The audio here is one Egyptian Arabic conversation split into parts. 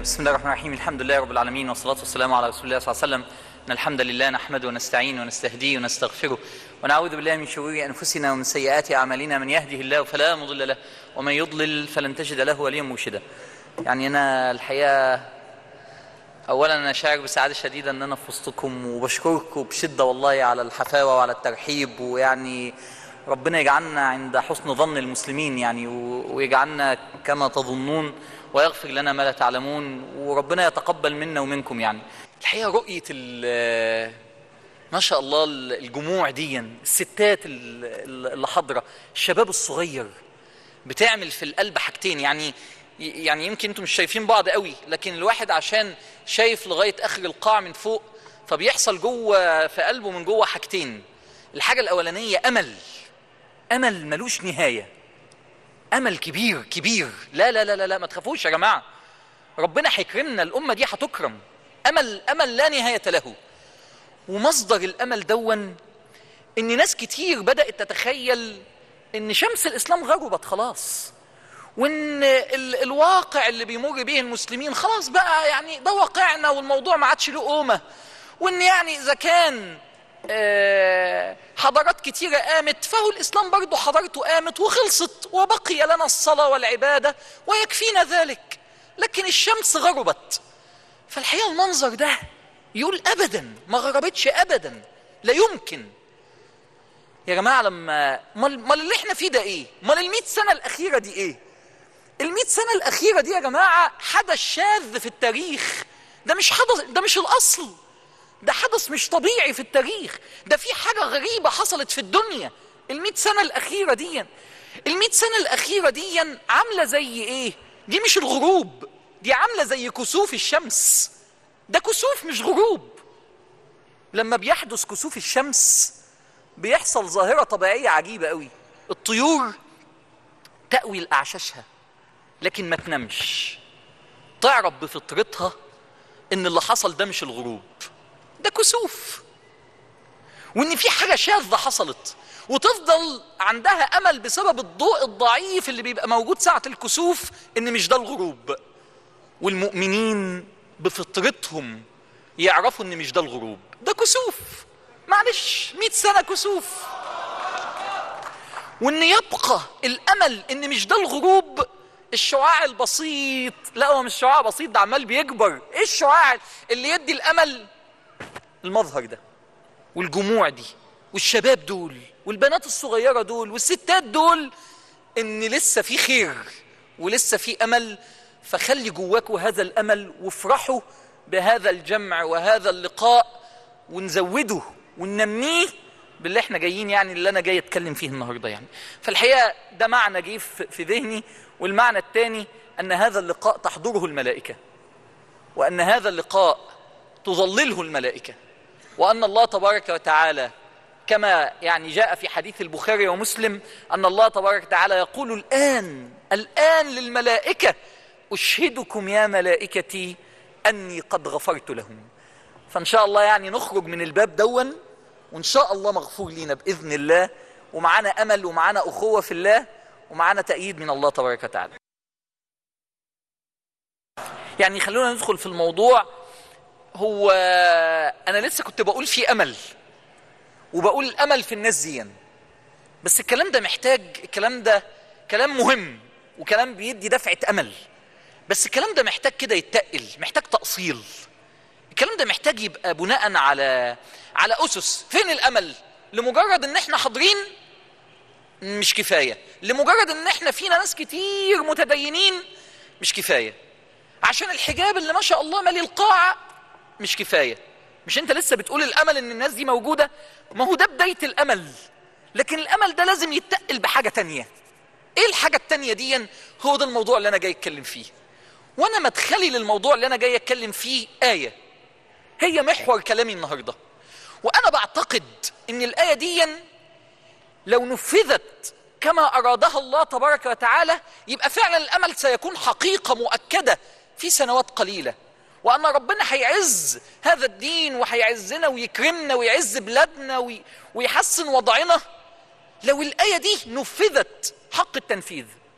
بسم الله الرحمن الرحيم الحمد لله رب العالمين والصلاة والسلام على رسول الله صلى الله عليه وسلم إن الحمد لله نحمده ونستعين ونستهديه ونستغفره ونعوذ بالله من شرور أنفسنا ومن سيئات أعمالنا من يهده الله فلا مضل له ومن يضلل فلن تجد له وليا مرشدا يعني أنا الحقيقة أولا أنا شاعر بسعادة شديدة أن أنا في وسطكم وبشكركم بشدة والله على الحفاوة وعلى الترحيب ويعني ربنا يجعلنا عند حسن ظن المسلمين يعني و- ويجعلنا كما تظنون ويغفر لنا ما لا تعلمون وربنا يتقبل منا ومنكم يعني الحقيقة رؤية ال- ما شاء الله الجموع دي الستات ال- اللي حاضرة الشباب الصغير بتعمل في القلب حاجتين يعني يعني يمكن انتم مش شايفين بعض قوي لكن الواحد عشان شايف لغايه اخر القاع من فوق فبيحصل جوه في قلبه من جوه حاجتين الحاجه الاولانيه امل امل ملوش نهايه امل كبير كبير لا لا لا لا, لا ما تخافوش يا جماعه ربنا هيكرمنا الامه دي هتكرم امل امل لا نهايه له ومصدر الامل دون ان ناس كتير بدات تتخيل ان شمس الاسلام غربت خلاص وان ال الواقع اللي بيمر به المسلمين خلاص بقى يعني ده واقعنا والموضوع ما عادش له قومه وان يعني اذا كان آه، حضارات كتيرة قامت فهو الإسلام برضه حضارته قامت وخلصت وبقي لنا الصلاة والعبادة ويكفينا ذلك لكن الشمس غربت فالحقيقة المنظر ده يقول أبدا ما غربتش أبدا لا يمكن يا جماعة لما مال مال اللي احنا فيه ده ايه مال المئة سنة الأخيرة دي ايه المئة سنة الأخيرة دي يا جماعة حدث شاذ في التاريخ ده مش حدث ده مش الأصل ده حدث مش طبيعي في التاريخ ده في حاجة غريبة حصلت في الدنيا المئة سنة الأخيرة دي المئة سنة الأخيرة دي عاملة زي إيه دي مش الغروب دي عاملة زي كسوف الشمس ده كسوف مش غروب لما بيحدث كسوف الشمس بيحصل ظاهرة طبيعية عجيبة قوي الطيور تأوي لأعشاشها لكن ما تنامش تعرف بفطرتها ان اللي حصل ده مش الغروب ده كسوف وان في حاجه شاذه حصلت وتفضل عندها امل بسبب الضوء الضعيف اللي بيبقى موجود ساعه الكسوف ان مش ده الغروب والمؤمنين بفطرتهم يعرفوا ان مش ده الغروب ده كسوف معلش 100 سنه كسوف وان يبقى الامل ان مش ده الغروب الشعاع البسيط لا هو مش شعاع بسيط ده عمال بيكبر ايه الشعاع اللي يدي الامل المظهر ده والجموع دي والشباب دول والبنات الصغيرة دول والستات دول ان لسه في خير ولسه في امل فخلي جواكوا هذا الامل وافرحوا بهذا الجمع وهذا اللقاء ونزوده وننميه باللي احنا جايين يعني اللي انا جاي اتكلم فيه النهارده يعني فالحقيقه ده معنى جه في في ذهني والمعنى الثاني ان هذا اللقاء تحضره الملائكه وان هذا اللقاء تظلله الملائكه وان الله تبارك وتعالى كما يعني جاء في حديث البخاري ومسلم ان الله تبارك وتعالى يقول الان الان للملائكه اشهدكم يا ملائكتي اني قد غفرت لهم فان شاء الله يعني نخرج من الباب دون وان شاء الله مغفور لينا باذن الله ومعانا امل ومعانا اخوه في الله ومعانا تأييد من الله تبارك وتعالى يعني خلونا ندخل في الموضوع هو انا لسه كنت بقول في امل وبقول الامل في الناس دي بس الكلام ده محتاج الكلام ده كلام مهم وكلام بيدي دفعة امل بس الكلام ده محتاج كده يتقل محتاج تأصيل الكلام ده محتاج يبقى بناء على على اسس فين الامل لمجرد ان احنا حاضرين مش كفايه لمجرد ان احنا فينا ناس كتير متدينين مش كفايه عشان الحجاب اللي ما شاء الله مالي القاعه مش كفايه مش انت لسه بتقول الامل ان الناس دي موجوده ما هو ده بدايه الامل لكن الامل ده لازم يتقل بحاجه تانية ايه الحاجه التانية دي هو ده الموضوع اللي انا جاي اتكلم فيه وانا مدخلي للموضوع اللي انا جاي اتكلم فيه ايه هي محور كلامي النهارده وانا بعتقد ان الايه دي لو نفذت كما ارادها الله تبارك وتعالى يبقى فعلا الامل سيكون حقيقه مؤكده في سنوات قليله وان ربنا هيعز هذا الدين وهيعزنا ويكرمنا ويعز بلادنا وي- ويحسن وضعنا لو الايه دي نفذت حق التنفيذ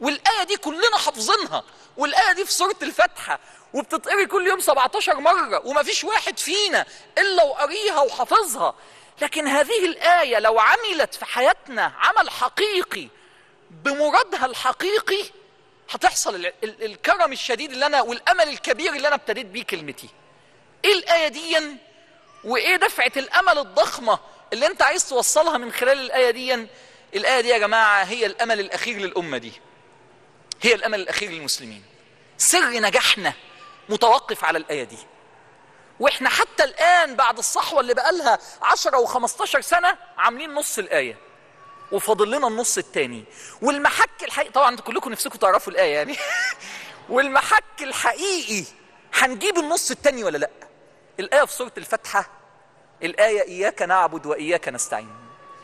والآية دي كلنا حافظينها والآية دي في سورة الفاتحة وبتتقري كل يوم 17 مرة ومفيش واحد فينا إلا وقريها وحافظها لكن هذه الآية لو عملت في حياتنا عمل حقيقي بمرادها الحقيقي هتحصل ال- ال- الكرم الشديد اللي أنا والأمل الكبير اللي أنا ابتديت بيه كلمتي إيه الآية دي وإيه دفعة الأمل الضخمة اللي أنت عايز توصلها من خلال الآية دي الآية دي يا جماعة هي الأمل الأخير للأمة دي هي الأمل الأخير للمسلمين سر نجاحنا متوقف على الآية دي واحنا حتى الآن بعد الصحوة اللي بقالها 10 و15 سنة عاملين نص الآية وفاضل لنا النص التاني والمحك الحقيقي طبعا انتوا كلكم نفسكم تعرفوا الآية يعني والمحك الحقيقي هنجيب النص التاني ولا لا الآية في سورة الفاتحة الآية إياك نعبد وإياك نستعين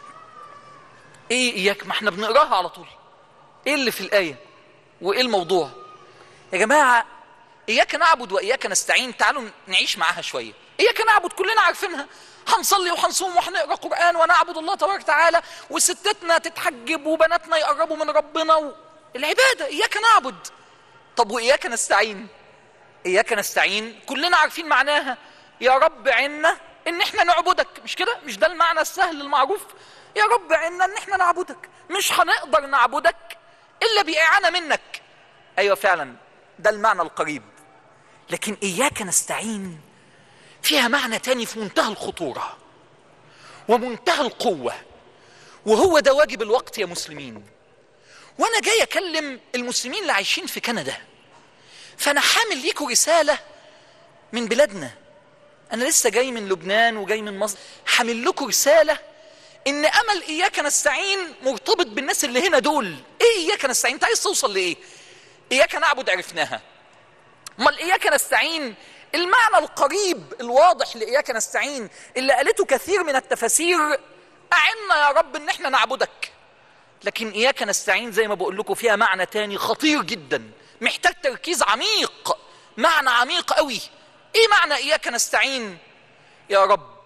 إيه إياك ما احنا بنقراها على طول إيه اللي في الآية وإيه الموضوع يا جماعة إياك نعبد وإياك نستعين تعالوا نعيش معاها شوية إياك نعبد كلنا عارفينها هنصلي وهنصوم وهنقرا قرآن ونعبد الله تبارك وتعالى وستاتنا تتحجب وبناتنا يقربوا من ربنا و... العبادة إياك نعبد طب وإياك نستعين إياك نستعين كلنا عارفين معناها يا رب عنا إن إحنا نعبدك مش كده مش ده المعنى السهل المعروف يا رب عنا إن إحنا نعبدك مش هنقدر نعبدك إلا بإعانة منك أيوة فعلا ده المعنى القريب لكن إياك نستعين فيها معنى تاني في منتهى الخطورة ومنتهى القوة وهو ده واجب الوقت يا مسلمين وأنا جاي أكلم المسلمين اللي عايشين في كندا فأنا حامل ليكم رسالة من بلادنا أنا لسه جاي من لبنان وجاي من مصر حامل لكم رسالة إن أمل إياك نستعين مرتبط بالناس اللي هنا دول إيه إياك نستعين أنت عايز توصل لإيه إياك نعبد عرفناها امال اياك نستعين المعنى القريب الواضح لاياك نستعين اللي قالته كثير من التفاسير اعنا يا رب ان احنا نعبدك لكن اياك نستعين زي ما بقول لكم فيها معنى تاني خطير جدا محتاج تركيز عميق معنى عميق قوي ايه معنى اياك نستعين يا رب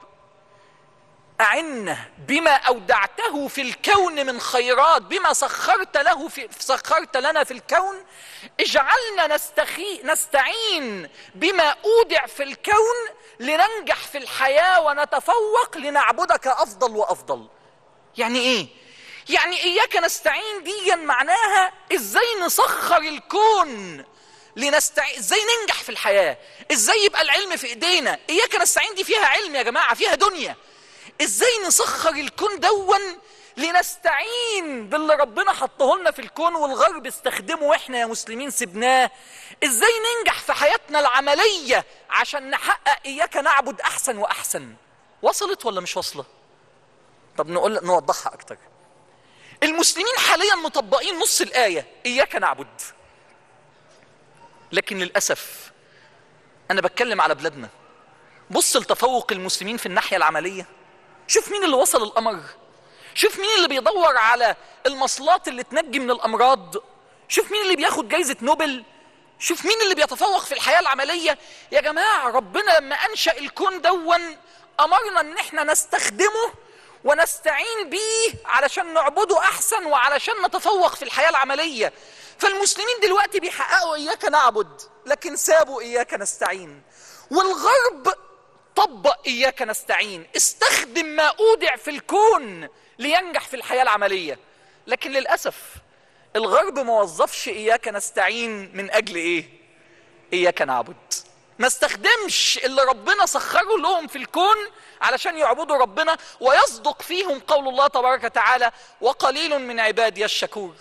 أعنا بما أودعته في الكون من خيرات بما سخرت له في سخرت لنا في الكون اجعلنا نستخي نستعين بما أودع في الكون لننجح في الحياة ونتفوق لنعبدك أفضل وأفضل يعني إيه؟ يعني إياك نستعين دي معناها إزاي نسخر الكون لنستعين ازاي ننجح في الحياة ازاي يبقى العلم في ايدينا اياك نستعين دي فيها علم يا جماعة فيها دنيا ازاي نسخر الكون دون لنستعين باللي ربنا حطه لنا في الكون والغرب استخدمه واحنا يا مسلمين سبناه ازاي ننجح في حياتنا العملية عشان نحقق اياك نعبد احسن واحسن وصلت ولا مش واصلة طب نقول نوضحها اكتر المسلمين حاليا مطبقين نص الآية اياك نعبد لكن للأسف أنا بتكلم على بلادنا بص لتفوق المسلمين في الناحية العملية شوف مين اللي وصل القمر شوف مين اللي بيدور على المصلات اللي تنجي من الأمراض شوف مين اللي بياخد جايزة نوبل شوف مين اللي بيتفوق في الحياة العملية يا جماعة ربنا لما أنشأ الكون دون أمرنا إن احنا نستخدمه ونستعين بيه علشان نعبده أحسن وعلشان نتفوق في الحياة العملية فالمسلمين دلوقتي بيحققوا إياك نعبد لكن سابوا إياك نستعين والغرب طبق إياك نستعين استخدم ما أودع في الكون لينجح في الحياة العملية لكن للأسف الغرب ما وظفش إياك نستعين من أجل إيه إياك نعبد ما استخدمش اللي ربنا سخره لهم في الكون علشان يعبدوا ربنا ويصدق فيهم قول الله تبارك وتعالى وقليل من عبادي الشكور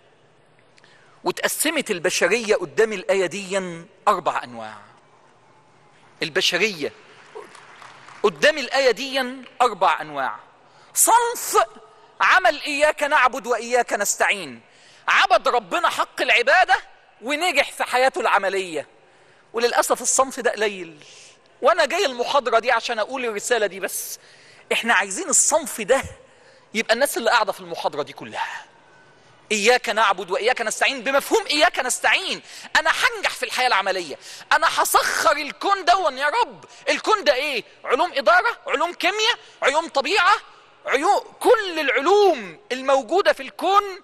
وتقسمت البشرية قدام الآية دي أربع أنواع البشرية قدام الآية دي أربع أنواع صنف عمل إياك نعبد وإياك نستعين عبد ربنا حق العبادة ونجح في حياته العملية وللأسف الصنف ده قليل وأنا جاي المحاضرة دي عشان أقول الرسالة دي بس إحنا عايزين الصنف ده يبقى الناس اللي قاعدة في المحاضرة دي كلها إياك نعبد وإياك نستعين بمفهوم إياك نستعين أنا هنجح في الحياة العملية أنا هسخر الكون دون يا رب الكون ده إيه علوم إدارة علوم كيمياء علوم طبيعة علوم كل العلوم الموجودة في الكون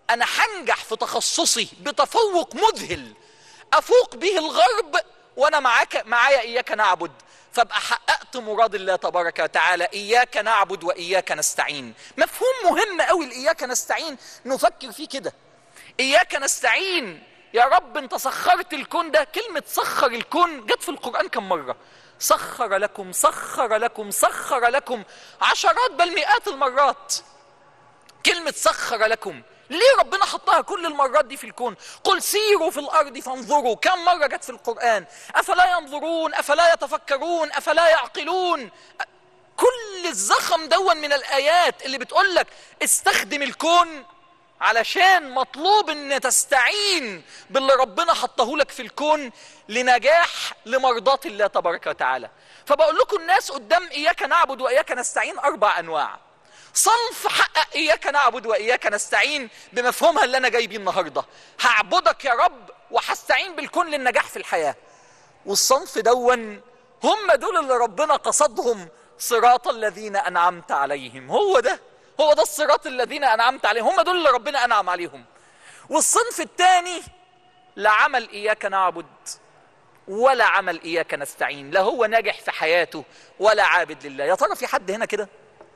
انا هنجح في تخصصي بتفوق مذهل افوق به الغرب وانا معاك معايا اياك نعبد فابقى حققت مراد الله تبارك وتعالى اياك نعبد واياك نستعين مفهوم مهم قوي الاياك نستعين نفكر فيه كده اياك نستعين يا رب انت سخرت الكون ده كلمة سخر الكون جت في القرآن كم مرة سخر لكم سخر لكم سخر لكم عشرات بل مئات المرات كلمة سخر لكم ليه ربنا حطها كل المرات دي في الكون قل سيروا في الأرض فانظروا كم مرة جت في القرآن أفلا ينظرون أفلا يتفكرون أفلا يعقلون كل الزخم دون من الآيات اللي بتقول لك استخدم الكون علشان مطلوب ان تستعين باللي ربنا حطه لك في الكون لنجاح لمرضات الله تبارك وتعالى فبقول لكم الناس قدام اياك نعبد واياك نستعين اربع انواع صنف حقق اياك نعبد واياك نستعين بمفهومها اللي انا جاي بيه النهارده هعبدك يا رب وهستعين بالكون للنجاح في الحياه والصنف دون هم دول اللي ربنا قصدهم صراط الذين انعمت عليهم هو ده هو ده الصراط الذين انعمت عليهم هم دول اللي ربنا انعم عليهم والصنف الثاني لا عمل اياك نعبد ولا عمل اياك نستعين لا هو ناجح في حياته ولا عابد لله يا ترى في حد هنا كده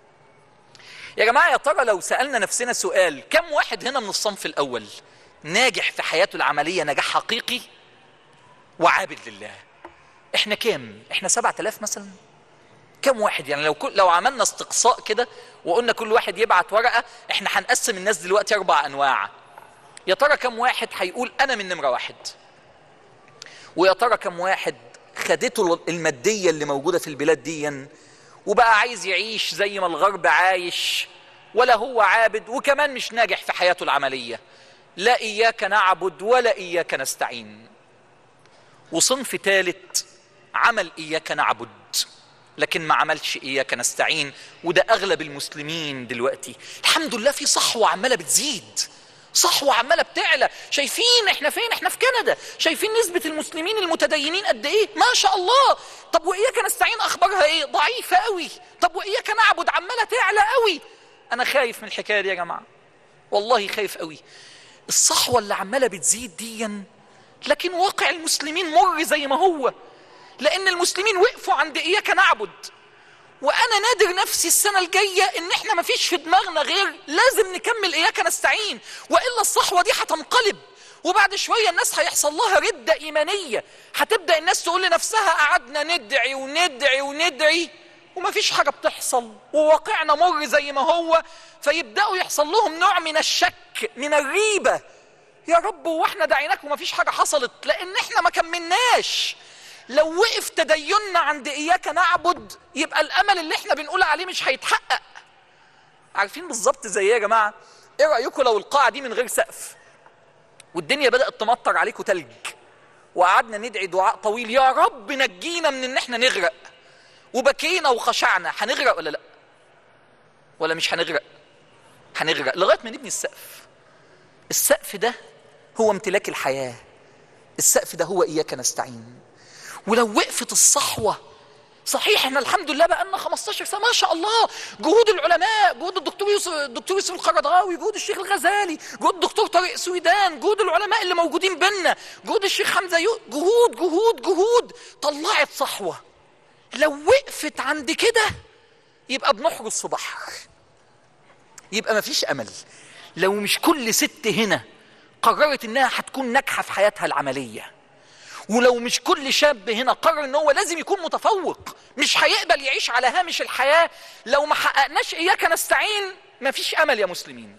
يا جماعه يا ترى لو سالنا نفسنا سؤال كم واحد هنا من الصنف الاول ناجح في حياته العمليه نجاح حقيقي وعابد لله احنا كام احنا سبعة آلاف مثلا كم واحد يعني لو كل لو عملنا استقصاء كده وقلنا كل واحد يبعت ورقه احنا هنقسم الناس دلوقتي اربع انواع يا ترى كم واحد هيقول انا من نمره واحد ويا ترى كم واحد خدته الماديه اللي موجوده في البلاد دي وبقى عايز يعيش زي ما الغرب عايش ولا هو عابد وكمان مش ناجح في حياته العمليه لا اياك نعبد ولا اياك نستعين وصنف ثالث عمل اياك نعبد لكن ما عملش اياك نستعين وده اغلب المسلمين دلوقتي الحمد لله في صحوه عماله بتزيد صحوه عماله بتعلى شايفين احنا فين احنا في كندا شايفين نسبه المسلمين المتدينين قد ايه ما شاء الله طب واياك نستعين اخبارها ايه ضعيفه قوي طب واياك نعبد عماله تعلى قوي انا خايف من الحكايه دي يا جماعه والله خايف قوي الصحوه اللي عماله بتزيد ديا لكن واقع المسلمين مر زي ما هو لان المسلمين وقفوا عند اياك نعبد وانا نادر نفسي السنه الجايه ان احنا ما فيش في دماغنا غير لازم نكمل اياك نستعين والا الصحوه دي هتنقلب وبعد شويه الناس هيحصل لها رده ايمانيه هتبدا الناس تقول لنفسها قعدنا ندعي وندعي وندعي وما فيش حاجه بتحصل وواقعنا مر زي ما هو فيبداوا يحصل لهم نوع من الشك من الريبه يا رب واحنا دعيناك وما فيش حاجه حصلت لان احنا ما كملناش لو وقف تديننا عند اياك نعبد يبقى الامل اللي احنا بنقول عليه مش هيتحقق عارفين بالظبط زي ايه يا جماعه ايه رايكم لو القاعه دي من غير سقف والدنيا بدات تمطر عليكم تلج وقعدنا ندعي دعاء طويل يا رب نجينا من ان احنا نغرق وبكينا وخشعنا هنغرق ولا لا ولا مش هنغرق هنغرق لغايه ما نبني السقف السقف ده هو امتلاك الحياه السقف ده هو اياك نستعين ولو وقفت الصحوة صحيح احنا الحمد لله بقى لنا 15 سنه ما شاء الله جهود العلماء جهود الدكتور يوسف الدكتور يوسف القرضاوي جهود الشيخ الغزالي جهود الدكتور طارق سويدان جهود العلماء اللي موجودين بينا جهود الشيخ حمزه يو جهود جهود جهود طلعت صحوه لو وقفت عند كده يبقى بنحرس في بحر يبقى مفيش امل لو مش كل ست هنا قررت انها هتكون ناجحه في حياتها العمليه ولو مش كل شاب هنا قرر ان هو لازم يكون متفوق مش هيقبل يعيش على هامش الحياه لو ما حققناش اياك نستعين مفيش امل يا مسلمين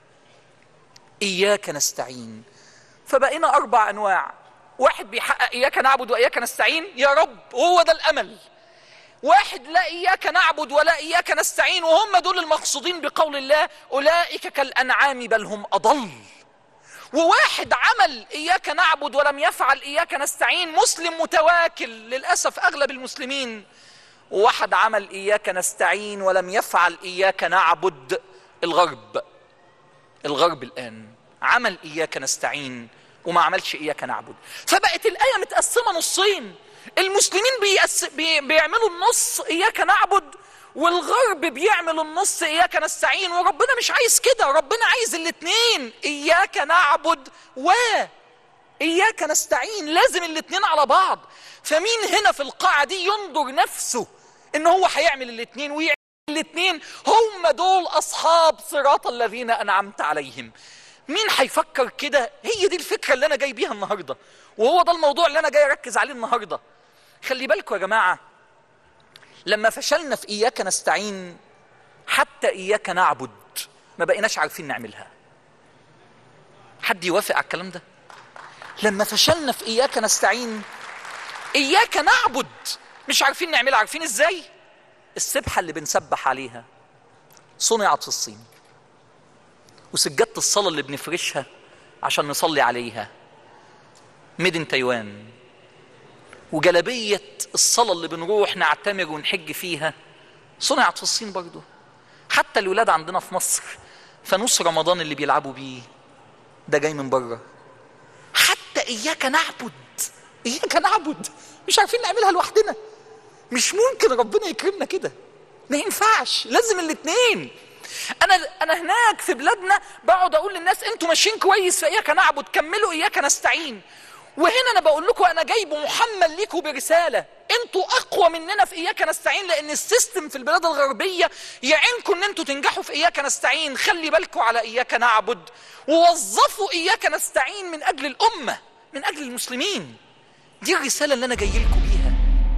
اياك نستعين فبقينا اربع انواع واحد بيحقق اياك نعبد واياك نستعين يا رب هو ده الامل واحد لا اياك نعبد ولا اياك نستعين وهم دول المقصودين بقول الله اولئك كالانعام بل هم اضل وواحد عمل اياك نعبد ولم يفعل اياك نستعين مسلم متواكل للاسف اغلب المسلمين وواحد عمل اياك نستعين ولم يفعل اياك نعبد الغرب الغرب الان عمل اياك نستعين وما عملش اياك نعبد فبقت الايه متقسمه نصين المسلمين بيأس... بي... بيعملوا النص اياك نعبد والغرب بيعمل النص اياك نستعين وربنا مش عايز كده ربنا عايز الاتنين اياك نعبد و اياك نستعين لازم الاتنين على بعض فمين هنا في القاعة دي ينظر نفسه ان هو هيعمل الاتنين ويعمل الاتنين هم دول اصحاب صراط الذين انعمت عليهم مين هيفكر كده هي دي الفكرة اللي انا جاي بيها النهاردة وهو ده الموضوع اللي انا جاي اركز عليه النهاردة خلي بالكم يا جماعة لما فشلنا في اياك نستعين حتى اياك نعبد ما بقيناش عارفين نعملها حد يوافق على الكلام ده لما فشلنا في اياك نستعين اياك نعبد مش عارفين نعملها عارفين ازاي السبحه اللي بنسبح عليها صنعت في الصين وسجاده الصلاه اللي بنفرشها عشان نصلي عليها ميدن تايوان وجلبيه الصلاه اللي بنروح نعتمر ونحج فيها صنعت في الصين برضو حتى الولاد عندنا في مصر فانوس رمضان اللي بيلعبوا بيه ده جاي من بره حتى اياك نعبد اياك نعبد مش عارفين نعملها لوحدنا مش ممكن ربنا يكرمنا كده ما ينفعش لازم الاثنين انا انا هناك في بلادنا بقعد اقول للناس انتوا ماشيين كويس في اياك نعبد كملوا اياك نستعين وهنا انا بقول لكم انا جايب محمل ليكم برساله انتوا اقوى مننا في اياك نستعين لان السيستم في البلاد الغربيه يعينكم ان انتوا تنجحوا في اياك نستعين خلي بالكم على اياك نعبد ووظفوا اياك نستعين من اجل الامه من اجل المسلمين دي الرساله اللي انا جاي لكم بيها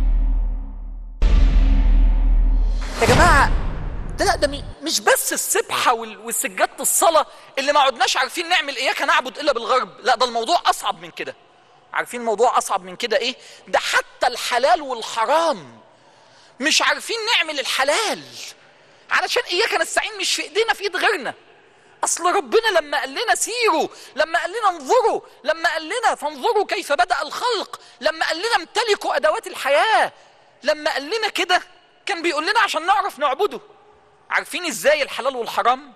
يا جماعه ده لا ده مش بس السبحه والسجاده الصلاه اللي ما عدناش عارفين نعمل اياك نعبد الا بالغرب لا ده الموضوع اصعب من كده عارفين الموضوع اصعب من كده ايه ده حتى الحلال والحرام مش عارفين نعمل الحلال علشان اياك نستعين مش في ايدينا في ايد غيرنا اصل ربنا لما قال لنا سيروا لما قال لنا انظروا لما قال لنا فانظروا كيف بدا الخلق لما قال لنا امتلكوا ادوات الحياه لما قال لنا كده كان بيقول لنا عشان نعرف نعبده عارفين ازاي الحلال والحرام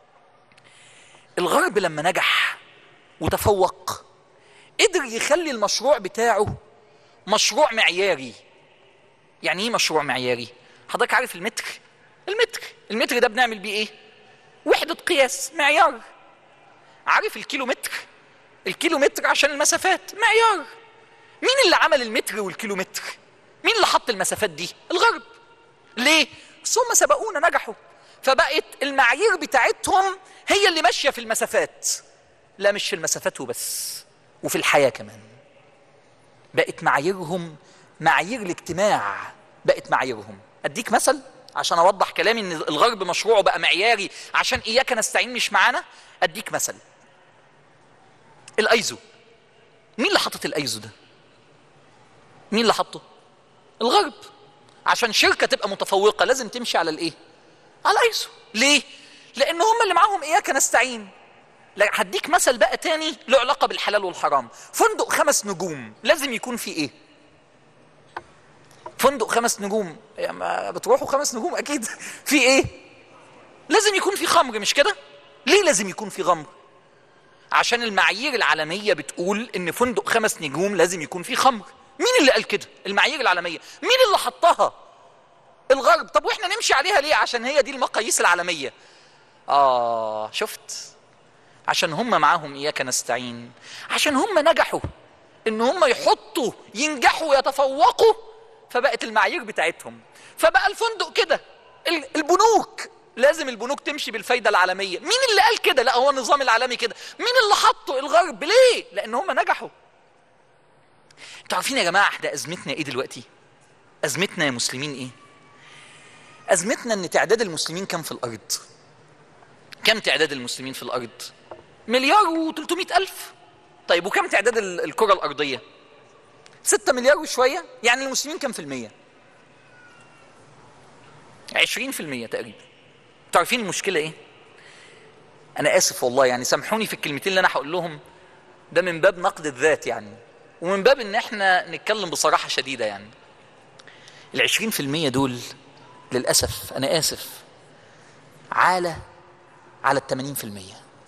الغرب لما نجح وتفوق قدر يخلي المشروع بتاعه مشروع معياري يعني ايه مشروع معياري حضرتك عارف المتر المتر المتر ده بنعمل بيه ايه وحدة قياس معيار عارف الكيلو متر الكيلو متر عشان المسافات معيار مين اللي عمل المتر والكيلو متر مين اللي حط المسافات دي الغرب ليه بس هم سبقونا نجحوا فبقت المعايير بتاعتهم هي اللي ماشيه في المسافات لا مش في المسافات وبس وفي الحياه كمان بقت معاييرهم معايير الاجتماع بقت معاييرهم اديك مثل عشان اوضح كلامي ان الغرب مشروعه بقى معياري عشان اياك نستعين مش معانا اديك مثل الايزو مين اللي حطت الايزو ده مين اللي حطه الغرب عشان شركه تبقى متفوقه لازم تمشي على الايه على الايزو ليه لان هم اللي معاهم اياك نستعين لا هديك مثل بقى تاني له علاقه بالحلال والحرام فندق خمس نجوم لازم يكون فيه ايه فندق خمس نجوم يعني ما بتروحوا خمس نجوم اكيد في ايه لازم يكون في خمر مش كده ليه لازم يكون في خمر عشان المعايير العالميه بتقول ان فندق خمس نجوم لازم يكون فيه خمر مين اللي قال كده المعايير العالميه مين اللي حطها الغرب طب واحنا نمشي عليها ليه عشان هي دي المقاييس العالميه اه شفت عشان هم معاهم اياك نستعين عشان هم نجحوا ان هم يحطوا ينجحوا ويتفوقوا فبقت المعايير بتاعتهم فبقى الفندق كده البنوك لازم البنوك تمشي بالفايده العالميه مين اللي قال كده لا هو النظام العالمي كده مين اللي حطه الغرب ليه لان هم نجحوا انتوا عارفين يا جماعه احنا ازمتنا ايه دلوقتي ازمتنا يا مسلمين ايه ازمتنا ان تعداد المسلمين كم في الارض كم تعداد المسلمين في الارض مليار و300 الف طيب وكم تعداد الكره الارضيه 6 مليار وشويه يعني المسلمين كم في الميه 20% تقريبا انتوا عارفين المشكله ايه انا اسف والله يعني سامحوني في الكلمتين اللي انا هقول لهم ده من باب نقد الذات يعني ومن باب ان احنا نتكلم بصراحه شديده يعني ال 20% دول للاسف انا اسف عالة على ال 80%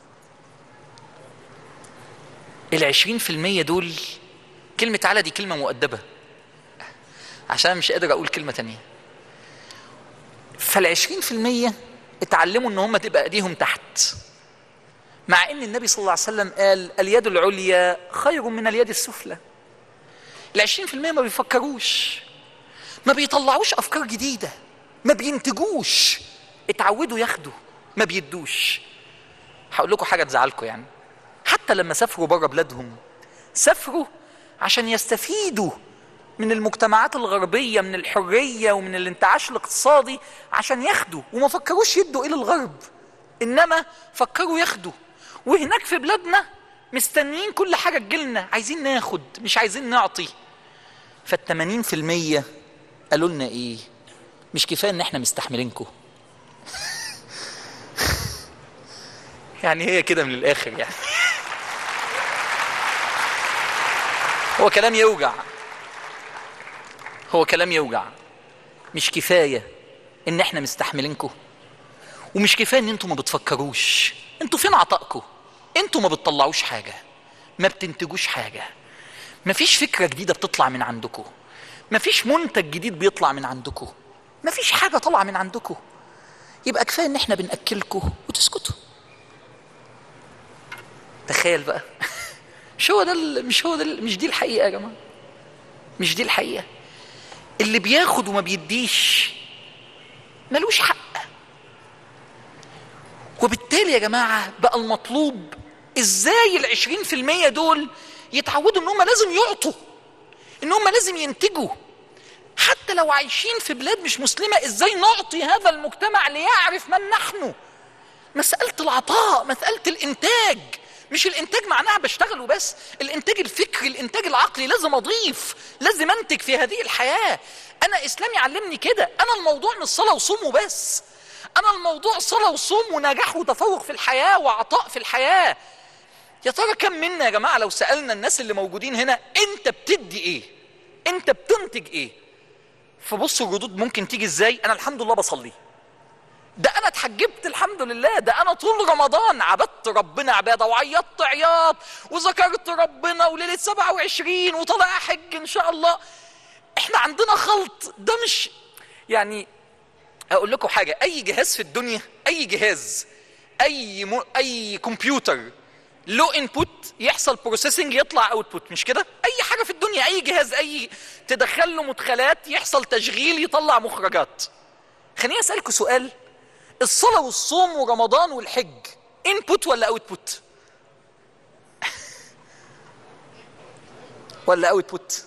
ال 20% دول كلمة على دي كلمة مؤدبة عشان مش قادر أقول كلمة تانية فالعشرين في المية اتعلموا ان هم تبقى ايديهم تحت مع ان النبي صلى الله عليه وسلم قال اليد العليا خير من اليد السفلى العشرين في المية ما بيفكروش ما بيطلعوش افكار جديدة ما بينتجوش اتعودوا ياخدوا ما بيدوش هقول لكم حاجة تزعلكم يعني حتى لما سافروا بره بلادهم سافروا عشان يستفيدوا من المجتمعات الغربية من الحرية ومن الانتعاش الاقتصادي عشان ياخدوا وما فكروش يدوا إلى الغرب إنما فكروا ياخدوا وهناك في بلادنا مستنيين كل حاجة تجيلنا عايزين ناخد مش عايزين نعطي فالتمانين في المية قالوا لنا إيه مش كفاية إن إحنا مستحملينكم يعني هي كده من الآخر يعني هو كلام يوجع هو كلام يوجع مش كفاية ان احنا مستحملينكم ومش كفاية ان انتوا ما بتفكروش انتوا فين عطائكم انتوا ما بتطلعوش حاجة ما بتنتجوش حاجة مفيش فكرة جديدة بتطلع من عندكم مفيش منتج جديد بيطلع من عندكم مفيش حاجة طالعة من عندكم يبقى كفاية ان احنا بنأكلكم وتسكتوا تخيل بقى مش هو ده ال- مش هو ده ال- مش دي الحقيقة يا جماعة مش دي الحقيقة اللي بياخد وما بيديش ملوش حق وبالتالي يا جماعة بقى المطلوب ازاي العشرين في المية دول يتعودوا ان هم لازم يعطوا ان هم لازم ينتجوا حتى لو عايشين في بلاد مش مسلمة ازاي نعطي هذا المجتمع ليعرف من نحن مسألة العطاء مسألة الإنتاج مش الإنتاج معناها بشتغل وبس الإنتاج الفكري الإنتاج العقلي لازم أضيف لازم أنتج في هذه الحياة أنا إسلامي علمني كده أنا الموضوع مش صلاة وصوم وبس أنا الموضوع صلاة وصوم ونجاح وتفوق في الحياة وعطاء في الحياة يا ترى كم منا يا جماعة لو سألنا الناس اللي موجودين هنا أنت بتدي إيه أنت بتنتج إيه فبصوا الردود ممكن تيجي إزاي أنا الحمد لله بصلي ده انا اتحجبت الحمد لله ده انا طول رمضان عبدت ربنا عباده وعيطت عياط وذكرت ربنا وليله 27 وطلع حج ان شاء الله احنا عندنا خلط ده مش يعني اقول لكم حاجه اي جهاز في الدنيا اي جهاز اي م... اي كمبيوتر له انبوت يحصل بروسيسنج يطلع اوتبوت مش كده اي حاجه في الدنيا اي جهاز اي تدخل له مدخلات يحصل تشغيل يطلع مخرجات خليني اسالكم سؤال الصلاة والصوم ورمضان والحج انبوت ولا اوتبوت ولا اوتبوت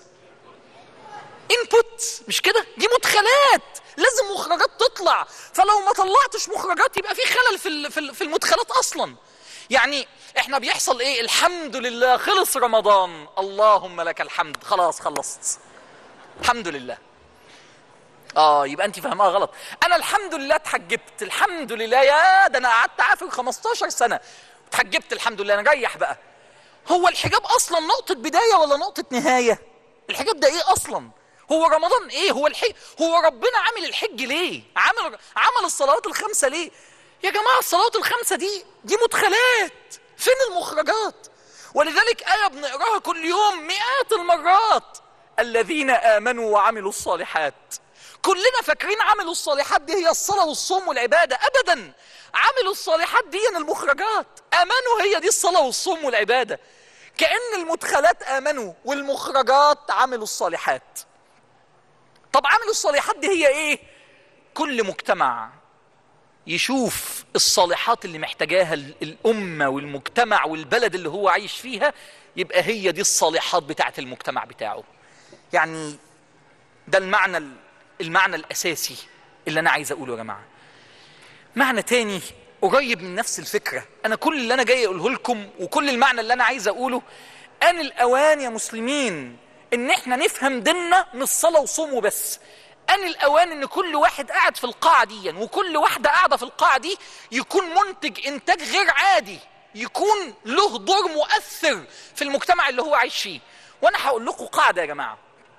انبوت مش كده دي مدخلات لازم مخرجات تطلع فلو ما طلعتش مخرجات يبقى في خلل في ال- في ال- في المدخلات اصلا يعني احنا بيحصل ايه الحمد لله خلص رمضان اللهم لك الحمد خلاص خلصت الحمد لله اه يبقى انت فاهمها غلط انا الحمد لله اتحجبت الحمد لله يا ده انا قعدت عافر 15 سنه اتحجبت الحمد لله انا ريح بقى هو الحجاب اصلا نقطه بدايه ولا نقطه نهايه الحجاب ده ايه اصلا هو رمضان ايه هو الحج هو ربنا عامل الحج ليه عمل عمل الصلوات الخمسه ليه يا جماعه الصلوات الخمسه دي دي مدخلات فين المخرجات ولذلك ايه بنقراها كل يوم مئات المرات الذين امنوا وعملوا الصالحات كلنا فاكرين عملوا الصالحات دي هي الصلاه والصوم والعباده ابدا عملوا الصالحات دي هي المخرجات امنوا هي دي الصلاه والصوم والعباده كان المدخلات امنوا والمخرجات عملوا الصالحات طب عملوا الصالحات دي هي ايه كل مجتمع يشوف الصالحات اللي محتاجاها ال- الأمة والمجتمع والبلد اللي هو عايش فيها يبقى هي دي الصالحات بتاعت المجتمع بتاعه يعني ده المعنى ال- المعنى الأساسي اللي أنا عايز أقوله يا جماعة معنى تاني قريب من نفس الفكرة أنا كل اللي أنا جاي أقوله لكم وكل المعنى اللي أنا عايز أقوله أن الأوان يا مسلمين إن إحنا نفهم ديننا مش صلاة وصوم وبس أن الأوان إن كل واحد قاعد في القاعة دي وكل واحدة قاعدة في القاعة دي يكون منتج إنتاج غير عادي يكون له دور مؤثر في المجتمع اللي هو عايش فيه وأنا هقول لكم قاعدة يا جماعة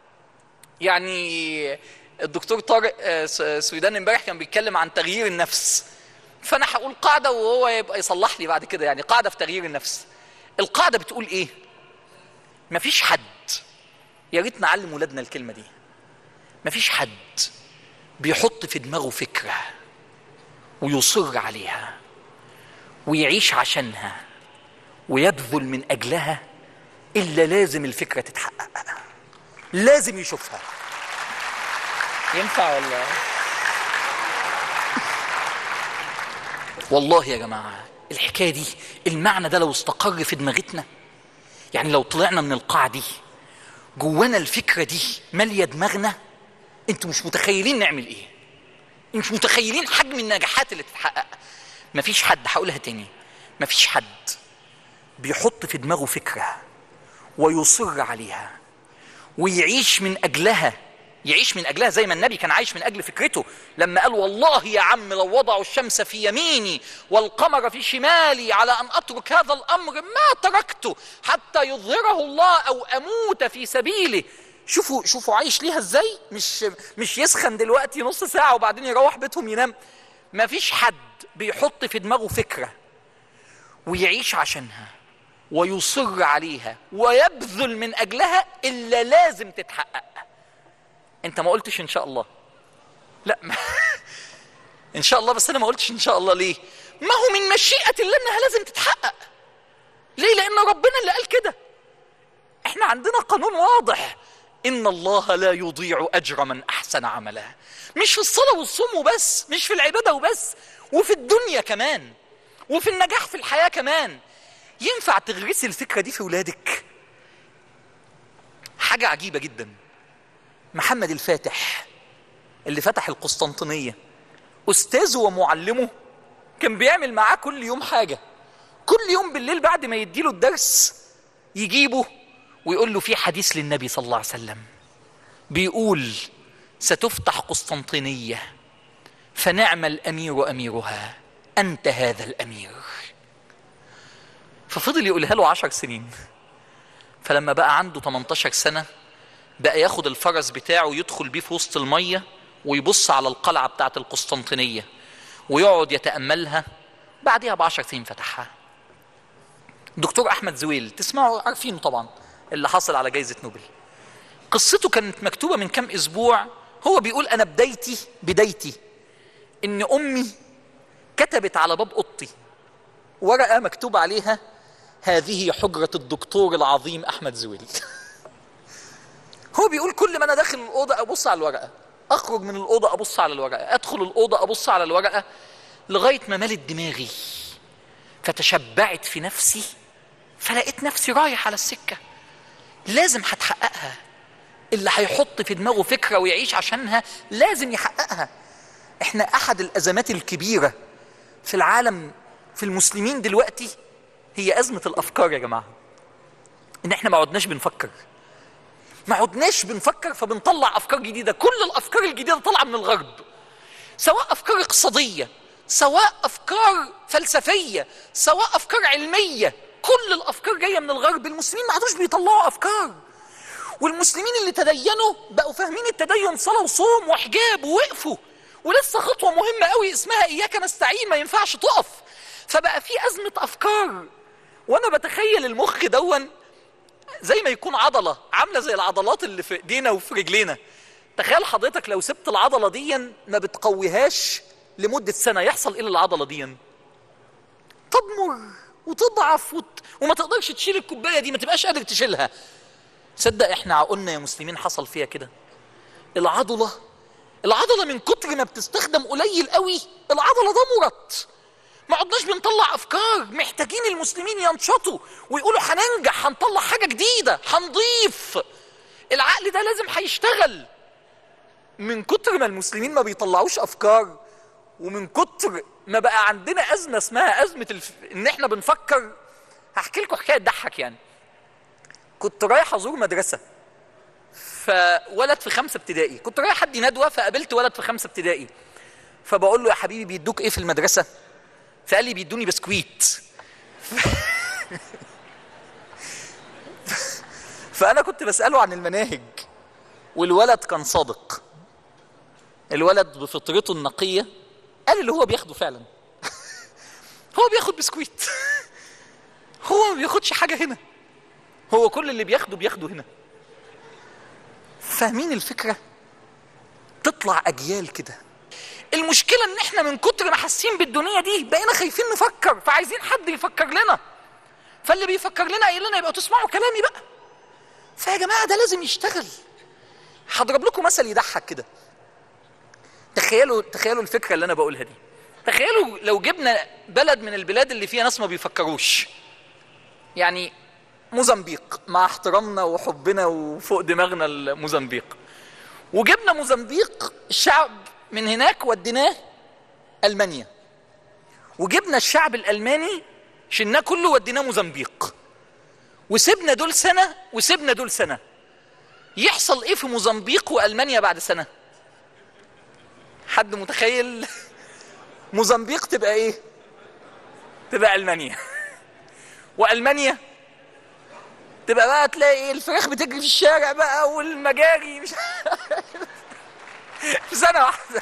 يعني الدكتور طارق آه، س- سويدان امبارح كان بيتكلم عن تغيير النفس فانا هقول قاعده وهو يبقى يصلح لي بعد كده يعني قاعده في تغيير النفس القاعده بتقول ايه مفيش حد يا ريت نعلم ولادنا الكلمه دي مفيش حد بيحط في دماغه فكرة ويصر عليها ويعيش عشانها ويبذل من أجلها إلا لازم الفكرة تتحقق لازم يشوفها ينفع ولا والله يا جماعة الحكاية دي المعنى ده لو استقر في دماغتنا يعني لو طلعنا من القاعة دي جوانا الفكرة دي مالية دماغنا انتوا مش متخيلين نعمل ايه مش متخيلين حجم النجاحات اللي تتحقق مفيش حد هقولها تاني مفيش حد بيحط في دماغه فكرة ويصر عليها ويعيش من أجلها يعيش من أجلها زي ما النبي كان عايش من أجل فكرته لما قال والله يا عم لو وضعوا الشمس في يميني والقمر في شمالي على أن أترك هذا الأمر ما تركته حتى يظهره الله أو أموت في سبيله شوفوا شوفوا عايش ليها ازاي مش مش يسخن دلوقتي نص ساعة وبعدين يروح بيتهم ينام ما فيش حد بيحط في دماغه فكرة ويعيش عشانها ويصر عليها ويبذل من أجلها إلا لازم تتحقق انت ما قلتش ان شاء الله لا ما ان شاء الله بس انا ما قلتش ان شاء الله ليه ما هو من مشيئة الله انها لازم تتحقق ليه لان ربنا اللي قال كده احنا عندنا قانون واضح ان الله لا يضيع اجر من احسن عملا مش في الصلاة والصوم وبس مش في العبادة وبس وفي الدنيا كمان وفي النجاح في الحياة كمان ينفع تغرسي الفكرة دي في ولادك حاجة عجيبة جدا محمد الفاتح اللي فتح القسطنطينية أستاذه ومعلمه كان بيعمل معاه كل يوم حاجة كل يوم بالليل بعد ما يديله الدرس يجيبه ويقول له في حديث للنبي صلى الله عليه وسلم بيقول ستفتح قسطنطينية فنعم الأمير أميرها أنت هذا الأمير ففضل يقولها له عشر سنين فلما بقى عنده 18 سنة بقى ياخد الفرس بتاعه يدخل بيه في وسط المية ويبص على القلعة بتاعة القسطنطينية ويقعد يتأملها بعدها بعشر سنين فتحها دكتور أحمد زويل تسمعوا عارفينه طبعا اللي حصل على جائزة نوبل قصته كانت مكتوبة من كام أسبوع هو بيقول أنا بدايتي بدايتي إن أمي كتبت على باب أوضتي ورقة مكتوب عليها هذه حجرة الدكتور العظيم أحمد زويل هو بيقول كل ما أنا داخل الأوضة أبص على الورقة أخرج من الأوضة أبص على الورقة أدخل الأوضة أبص على الورقة لغاية ما ملت دماغي فتشبعت في نفسي فلقيت نفسي رايح على السكة لازم هتحققها اللي هيحط في دماغه فكرة ويعيش عشانها لازم يحققها احنا أحد الأزمات الكبيرة في العالم في المسلمين دلوقتي هي أزمة الأفكار يا جماعة إن إحنا ما عدناش بنفكر ما عدناش بنفكر فبنطلع أفكار جديدة كل الأفكار الجديدة طالعة من الغرب سواء أفكار اقتصادية سواء أفكار فلسفية سواء أفكار علمية كل الأفكار جاية من الغرب المسلمين ما عادوش بيطلعوا أفكار والمسلمين اللي تدينوا بقوا فاهمين التدين صلاة وصوم وحجاب ووقفوا ولسه خطوة مهمة قوي اسمها إياك نستعين ما ينفعش تقف فبقى في أزمة أفكار وأنا بتخيل المخ دون زي ما يكون عضلة عاملة زي العضلات اللي في ايدينا وفي رجلينا تخيل حضرتك لو سبت العضلة دي ما بتقويهاش لمدة سنة يحصل ايه للعضلة دي تضمر وتضعف وت... وما تقدرش تشيل الكوباية دي ما تبقاش قادر تشيلها صدق احنا عقولنا يا مسلمين حصل فيها كده العضلة العضلة من كتر ما بتستخدم قليل قوي العضلة ضمرت ما عدناش بنطلع افكار محتاجين المسلمين ينشطوا ويقولوا هننجح هنطلع حاجه جديده هنضيف العقل ده لازم هيشتغل من كتر ما المسلمين ما بيطلعوش افكار ومن كتر ما بقى عندنا ازمه اسمها ازمه الف... ان احنا بنفكر هحكي لكم حكايه تضحك يعني كنت رايح ازور مدرسه فولد في خمسه ابتدائي كنت رايح ادي ندوه فقابلت ولد في خمسه ابتدائي فبقول له يا حبيبي بيدوك ايه في المدرسه فقال لي بيدوني بسكويت فانا كنت بساله عن المناهج والولد كان صادق الولد بفطرته النقيه قال اللي هو بياخده فعلا هو بياخد بسكويت هو ما بياخدش حاجه هنا هو كل اللي بياخده بياخده هنا فاهمين الفكره تطلع اجيال كده المشكله ان احنا من كتر ما حاسين بالدنيا دي بقينا خايفين نفكر فعايزين حد يفكر لنا فاللي بيفكر لنا قايل لنا يبقى تسمعوا كلامي بقى فيا جماعه ده لازم يشتغل هضرب لكم مثل يضحك كده تخيلوا تخيلوا الفكره اللي انا بقولها دي تخيلوا لو جبنا بلد من البلاد اللي فيها ناس ما بيفكروش يعني موزمبيق مع احترامنا وحبنا وفوق دماغنا الموزمبيق وجبنا موزمبيق الشعب من هناك وديناه المانيا وجبنا الشعب الالماني شلناه كله وديناه موزمبيق وسبنا دول سنه وسبنا دول سنه يحصل ايه في موزمبيق والمانيا بعد سنه حد متخيل موزمبيق تبقى ايه تبقى المانيا والمانيا تبقى بقى تلاقي ايه الفراخ بتجري في الشارع بقى والمجاري مش في سنه واحده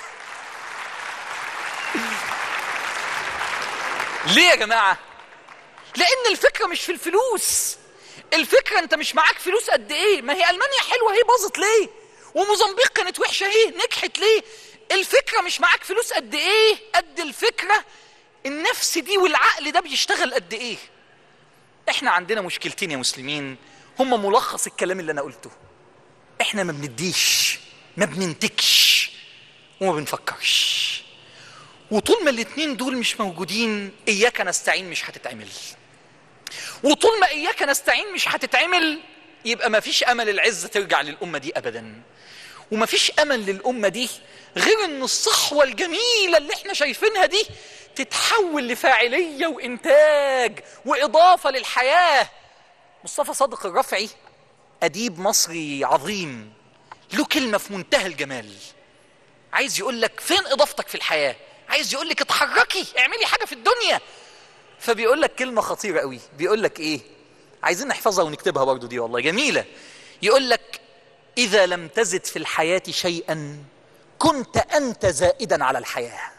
ليه يا جماعه لان الفكره مش في الفلوس الفكره انت مش معاك فلوس قد ايه ما هي المانيا حلوه هي باظت ليه وموزمبيق كانت وحشه ايه نجحت ليه الفكره مش معاك فلوس قد ايه قد الفكره النفس دي والعقل ده بيشتغل قد ايه احنا عندنا مشكلتين يا مسلمين هم ملخص الكلام اللي انا قلته احنا ما بنديش ما بننتجش وما بنفكرش وطول ما الاتنين دول مش موجودين اياك نستعين مش هتتعمل وطول ما اياك نستعين مش هتتعمل يبقى ما فيش امل العزه ترجع للامه دي ابدا وما فيش امل للامه دي غير ان الصحوه الجميله اللي احنا شايفينها دي تتحول لفاعليه وانتاج واضافه للحياه مصطفى صادق الرفعي اديب مصري عظيم له كلمه في منتهى الجمال عايز يقول لك فين اضافتك في الحياه عايز يقول لك اتحركي اعملي حاجه في الدنيا فبيقول لك كلمه خطيره قوي بيقول لك ايه عايزين نحفظها ونكتبها برضو دي والله جميله يقول لك اذا لم تزد في الحياه شيئا كنت انت زائدا على الحياه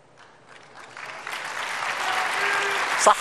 صح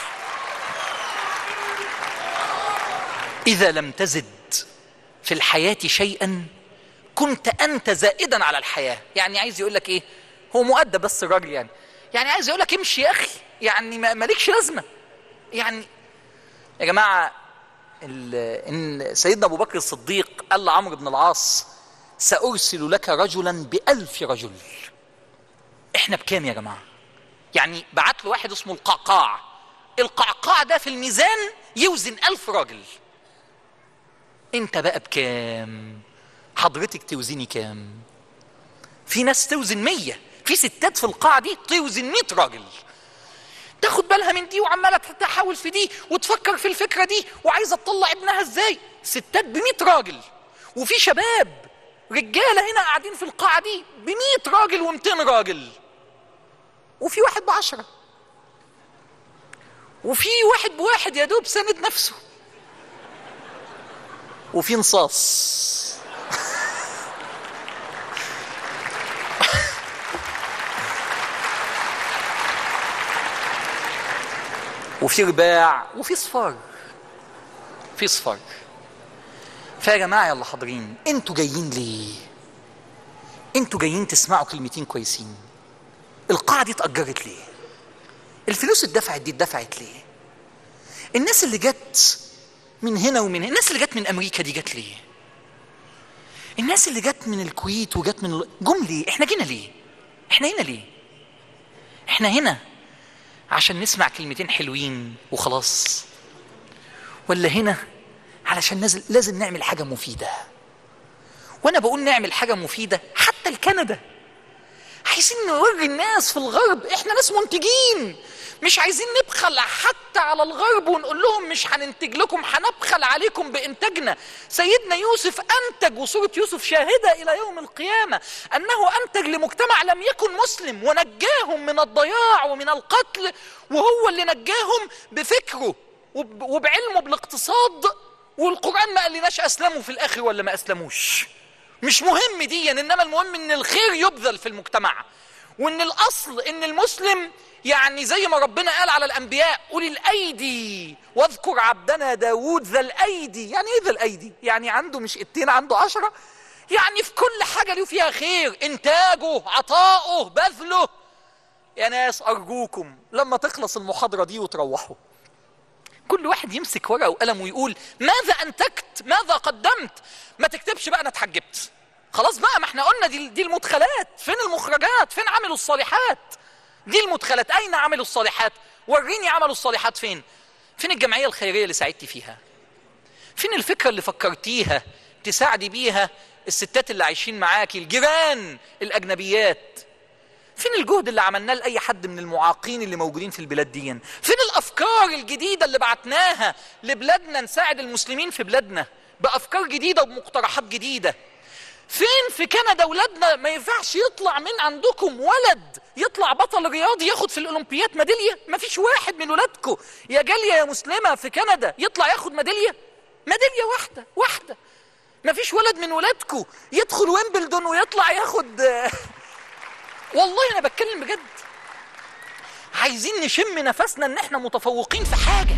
اذا لم تزد في الحياه شيئا كنت انت زائدا على الحياه يعني عايز يقول لك ايه هو مؤدب بس الراجل يعني يعني عايز يقول لك امشي يا اخي يعني ما- مالكش لازمه يعني يا جماعه ال- ان سيدنا ابو بكر الصديق قال لعمرو بن العاص سارسل لك رجلا بألف رجل احنا بكام يا جماعه يعني بعت له واحد اسمه القعقاع القعقاع ده في الميزان يوزن ألف راجل انت بقى بكام حضرتك توزني كام في ناس توزن مية في ستات في القاعة دي توزن مية راجل تاخد بالها من دي وعمالة تحاول في دي وتفكر في الفكرة دي وعايزة تطلع ابنها ازاي ستات بمية راجل وفي شباب رجالة هنا قاعدين في القاعة دي بمية راجل ومتين راجل وفي واحد بعشرة وفي واحد بواحد يا دوب سند نفسه وفي نصاص وفي رباع وفي صفار في صفار فيا جماعه يلا حاضرين انتوا جايين ليه انتوا جايين تسمعوا كلمتين كويسين القاعه دي اتاجرت ليه الفلوس اتدفعت دي اتدفعت ليه الناس اللي جت من هنا ومن هنا الناس اللي جت من امريكا دي جت ليه الناس اللي جت من الكويت وجت من ال- جم ليه احنا جينا ليه احنا هنا ليه احنا هنا عشان نسمع كلمتين حلوين وخلاص ولا هنا علشان نازل لازم نعمل حاجة مفيدة وانا بقول نعمل حاجة مفيدة حتى لكندا عايزين نوري الناس في الغرب احنا ناس منتجين مش عايزين نبخل حتى على الغرب ونقول لهم مش هننتج لكم هنبخل عليكم بانتاجنا سيدنا يوسف انتج وسوره يوسف شاهده الى يوم القيامه انه انتج لمجتمع لم يكن مسلم ونجاهم من الضياع ومن القتل وهو اللي نجاهم بفكره وب- وبعلمه بالاقتصاد والقران ما قالناش اسلموا في الاخر ولا ما اسلموش مش مهم دي انما المهم ان الخير يبذل في المجتمع وان الاصل ان المسلم يعني زي ما ربنا قال على الانبياء اولي الايدي واذكر عبدنا داود ذا الايدي يعني ايه ذا الايدي يعني عنده مش اتين عنده عشرة يعني في كل حاجة له فيها خير إنتاجه عطاؤه بذله يا ناس أرجوكم لما تخلص المحاضرة دي وتروحوا كل واحد يمسك ورقة وقلم ويقول ماذا أنتجت ماذا قدمت ما تكتبش بقى أنا اتحجبت خلاص بقى ما احنا قلنا دي, دي المدخلات فين المخرجات فين عملوا الصالحات دي المدخلات أين عملوا الصالحات وريني عملوا الصالحات فين فين الجمعية الخيرية اللي ساعدتي فيها فين الفكرة اللي فكرتيها تساعدي بيها الستات اللي عايشين معاكي الجيران الأجنبيات فين الجهد اللي عملناه لأي حد من المعاقين اللي موجودين في البلاد دي فين الأفكار الجديدة اللي بعتناها لبلادنا نساعد المسلمين في بلادنا بأفكار جديدة ومقترحات جديدة فين في كندا ولادنا ما ينفعش يطلع من عندكم ولد يطلع بطل رياضي ياخد في الاولمبيات ميداليه ما فيش واحد من ولادكم يا جاليه يا مسلمه في كندا يطلع ياخد ميداليه ميداليه واحده واحده ما فيش ولد من ولادكم يدخل ويمبلدون ويطلع ياخد والله انا بتكلم بجد عايزين نشم نفسنا ان احنا متفوقين في حاجه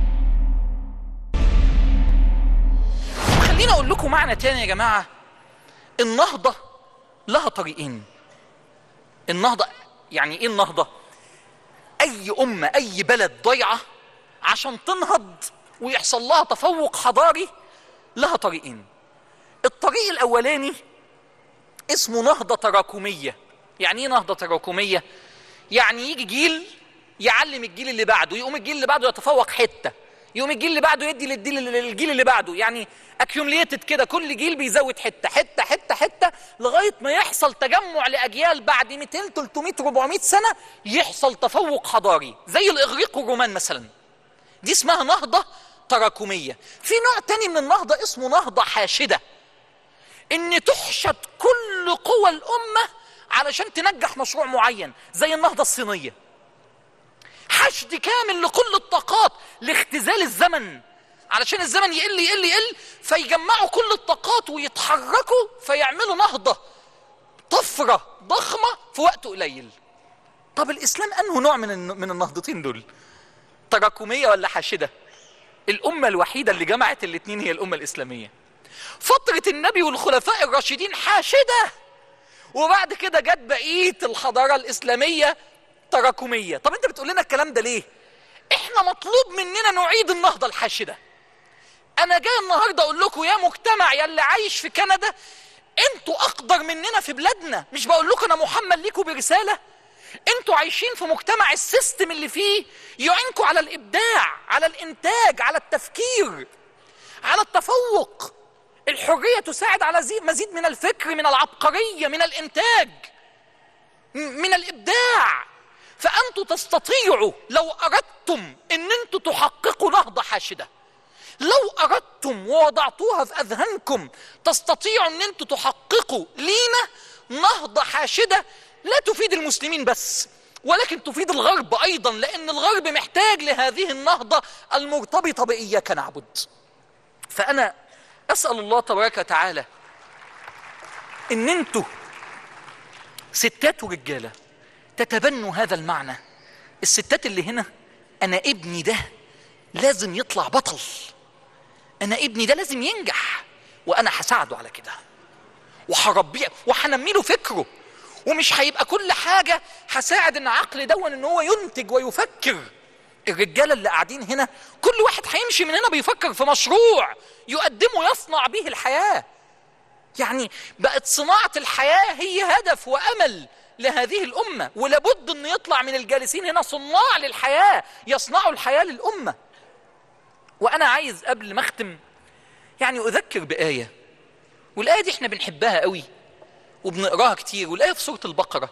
خليني اقول لكم معنى تاني يا جماعه النهضه لها طريقين النهضه يعني ايه النهضه اي امه اي بلد ضايعه عشان تنهض ويحصل لها تفوق حضاري لها طريقين الطريق الاولاني اسمه نهضه تراكميه يعني ايه نهضه تراكميه يعني يجي جيل يعلم الجيل اللي بعده يقوم الجيل اللي بعده يتفوق حته يقوم الجيل اللي بعده يدي للجيل اللي بعده يعني اكيومليتد كده كل جيل بيزود حته حته حته حته لغايه ما يحصل تجمع لاجيال بعد 200 300 400 سنه يحصل تفوق حضاري زي الاغريق والرومان مثلا دي اسمها نهضه تراكميه في نوع تاني من النهضه اسمه نهضه حاشده ان تحشد كل قوى الامه علشان تنجح مشروع معين زي النهضه الصينيه حشد كامل لكل الطاقات لاختزال الزمن علشان الزمن يقل يقل يقل فيجمعوا كل الطاقات ويتحركوا فيعملوا نهضه طفره ضخمه في وقت قليل طب الاسلام انه نوع من من النهضتين دول تراكميه ولا حاشده الامه الوحيده اللي جمعت الاثنين هي الامه الاسلاميه فتره النبي والخلفاء الراشدين حاشده وبعد كده جت بقيه الحضاره الاسلاميه تراكميه طب انت بتقول لنا الكلام ده ليه احنا مطلوب مننا نعيد النهضه الحاشده انا جاي النهارده اقول لكم يا مجتمع يا اللي عايش في كندا انتوا اقدر مننا في بلادنا مش بقول لكم انا محمل ليكم برساله انتوا عايشين في مجتمع السيستم اللي فيه يعينكم على الابداع على الانتاج على التفكير على التفوق الحريه تساعد على مزيد من الفكر من العبقريه من الانتاج من الابداع فانتوا تستطيعوا لو اردتم ان انتوا تحققوا نهضه حاشده لو اردتم ووضعتوها في اذهانكم تستطيعوا ان انتوا تحققوا لينا نهضه حاشده لا تفيد المسلمين بس ولكن تفيد الغرب ايضا لان الغرب محتاج لهذه النهضه المرتبطه باياك نعبد فانا اسال الله تبارك وتعالى ان انتوا ستات ورجاله تتبنوا هذا المعنى الستات اللي هنا انا ابني ده لازم يطلع بطل انا ابني ده لازم ينجح وانا هساعده على كده وهربيه وهنمي له فكره ومش هيبقى كل حاجه هساعد ان عقل دون ان هو ينتج ويفكر الرجاله اللي قاعدين هنا كل واحد هيمشي من هنا بيفكر في مشروع يقدمه يصنع به الحياه يعني بقت صناعه الحياه هي هدف وامل لهذه الامه ولابد ان يطلع من الجالسين هنا صناع للحياه يصنعوا الحياه للامه وانا عايز قبل ما اختم يعني اذكر بايه والايه دي احنا بنحبها قوي وبنقراها كتير والايه في سوره البقره